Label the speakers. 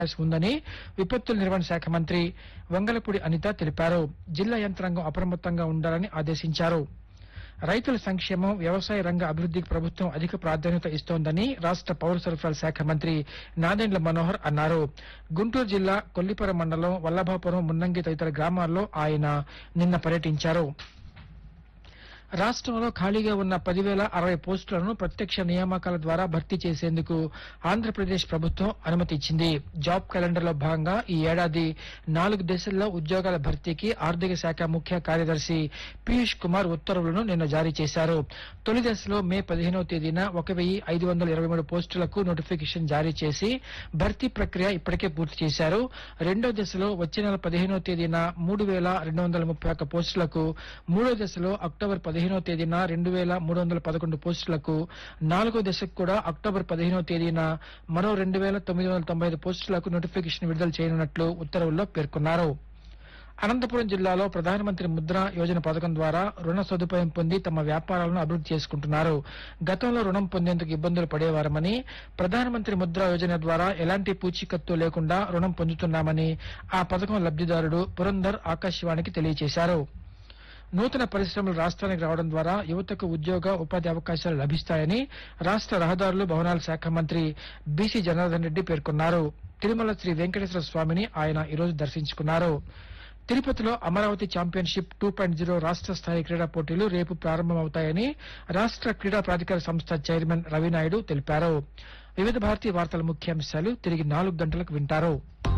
Speaker 1: ఉందని విపత్తుల నిర్వహణ శాఖ మంత్రి వంగలపూడి అనిత తెలిపారు జిల్లా యంత్రాంగం అప్రమత్తంగా ఉండాలని ఆదేశించారు రైతుల సంక్షేమం వ్యవసాయ రంగ అభివృద్ధికి ప్రభుత్వం అధిక ప్రాధాన్యత ఇస్తోందని రాష్ట పౌర సరఫరాల శాఖ మంత్రి నాదెండ్ల మనోహర్ అన్నారు గుంటూరు జిల్లా కొల్లిపురం మండలం వల్లభాపురం మున్నంగి తదితర గ్రామాల్లో ఆయన నిన్న పర్యటించారు రాష్ట్రంలో ఖాళీగా ఉన్న పదివేల అరవై పోస్టులను ప్రత్యక్ష నియామకాల ద్వారా భర్తీ చేసేందుకు ఆంధ్రప్రదేశ్ ప్రభుత్వం అనుమతి ఇచ్చింది జాబ్ క్యాలెండర్ లో భాగంగా ఈ ఏడాది నాలుగు దశల్లో ఉద్యోగాల భర్తీకి ఆర్థిక శాఖ ముఖ్య కార్యదర్శి పీయూష్ కుమార్ ఉత్తర్వులను నిన్న జారీ చేశారు తొలి దశలో మే పదిహేనవ తేదీన ఒక వెయ్యి ఐదు వందల ఇరవై మూడు పోస్టులకు నోటిఫికేషన్ జారీ చేసి భర్తీ ప్రక్రియ ఇప్పటికే పూర్తి చేశారు రెండో దశలో వచ్చే నెల పదిహేనవ తేదీన మూడు వేల రెండు వందల ముప్పై ఒక్క పోస్టులకు మూడో దశలో అక్టోబర్ పదిహేనవ తేదీన రెండు వేల మూడు వందల పదకొండు పోస్టులకు నాలుగో దశకు కూడా అక్టోబర్ పదిహేనవ తేదీన మరో రెండు వేల తొమ్మిది వందల తొంభై ఐదు పోస్టులకు నోటిఫికేషన్ విడుదల చేయనున్నట్లు ఉత్తర్వుల్లో పేర్కొన్నారు అనంతపురం జిల్లాలో ప్రధానమంత్రి ముద్ర యోజన పథకం ద్వారా రుణ సదుపాయం పొంది తమ వ్యాపారాలను అభివృద్ధి చేసుకుంటున్నారు గతంలో రుణం పొందేందుకు ఇబ్బందులు పడేవారమని ప్రధానమంత్రి ముద్ర యోజన ద్వారా ఎలాంటి పూచీకత్తు లేకుండా రుణం పొందుతున్నామని ఆ పథకం లబ్దిదారుడు పురందర్ ఆకాశవాణికి తెలియజేశారు నూతన పరిశ్రమలు రాష్ట్రానికి రావడం ద్వారా యువతకు ఉద్యోగ ఉపాధి అవకాశాలు లభిస్తాయని రాష్ట్ర రహదారులు భవనాల శాఖ మంత్రి బీసీ జనార్దన్ రెడ్డి పేర్కొన్నారు తిరుమల శ్రీ వెంకటేశ్వర స్వామిని ఆయన ఈరోజు దర్శించుకున్నారు తిరుపతిలో Amaravati championship two point zero రాష్ట్ర స్థాయి క్రీడా పోటీలు రేపు ప్రారంభమవుతాయని రాష్ట్ర క్రీడా ప్రాధికార సంస్థ చైర్మన్ రవినాయుడు తెలిపారు వివిధ భారతీయ వార్తల ముఖ్యాంశాలు తిరిగి నాలుగు గంటలకు వింటారు